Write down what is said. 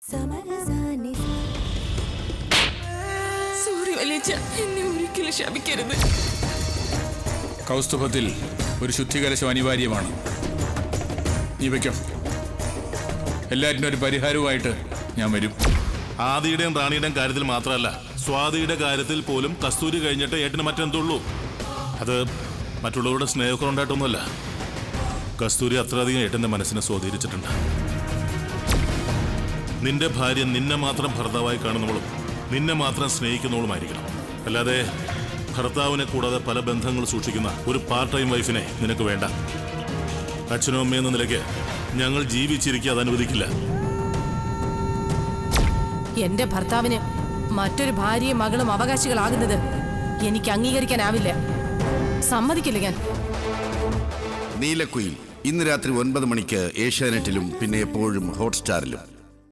sorry വലിയച്ഛ എന്നെ ഒരിക്കലും ശപിക്കരുത് കൗസ്തുഭത്തിൽ ഒരു ശുദ്ധികലശം അനിവാര്യമാണ് നീ വയ്ക്കോ എല്ലാറ്റിനും ഒരു പരിഹാരവുമായിട്ട് ഞാൻ വരും ആദിയുടെയും റാണിയുടെയും കാര്യത്തിൽ മാത്രമല്ല സ്വാതിയുടെ കാര്യത്തിൽ പോലും കസ്തൂരി കഴിഞ്ഞിട്ട് ഏട്ടന് മറ്റെന്തുള്ളൂ അത് മറ്റുള്ളവരുടെ സ്നേഹക്കുറവുണ്ടായിട്ടൊന്നുമല്ല കസ്തൂരി അത്രയധികം ഏട്ടന്റെ മനസ്സിനെ സ്വാധീനിച്ചിട്ടുണ്ട് നിന്റെ ഭാര്യ നിന്നെ മാത്രം ഭർത്താവായി കാണുന്നവളും നിന്നെ മാത്രം സ്നേഹിക്കുന്നവളുമായിരിക്കണം അല്ലാതെ ഭർത്താവിനെ കൂടാതെ പല ബന്ധങ്ങൾ സൂക്ഷിക്കുന്ന ഒരു പാർട്ട് ടൈം വൈഫിനെ നിനക്ക് വേണ്ട അച്ഛനും അമ്മയും എന്ന നിലയ്ക്ക് ഞങ്ങൾ ജീവിച്ചിരിക്കുക അത് അനുവദിക്കില്ല എന്റെ ഭർത്താവിന് മറ്റൊരു ഭാര്യയും മകളും അവകാശികളാകുന്നത് എനിക്ക് അംഗീകരിക്കാനാവില്ല സമ്മതിക്കില്ല ഞാൻ നീലക്കുയിൽ ഇന്ന് രാത്രി ഒൻപത് മണിക്ക് ഏഷ്യാനെറ്റിലും പിന്നെ എപ്പോഴും ഹോട്ട്സ്റ്റാറിലും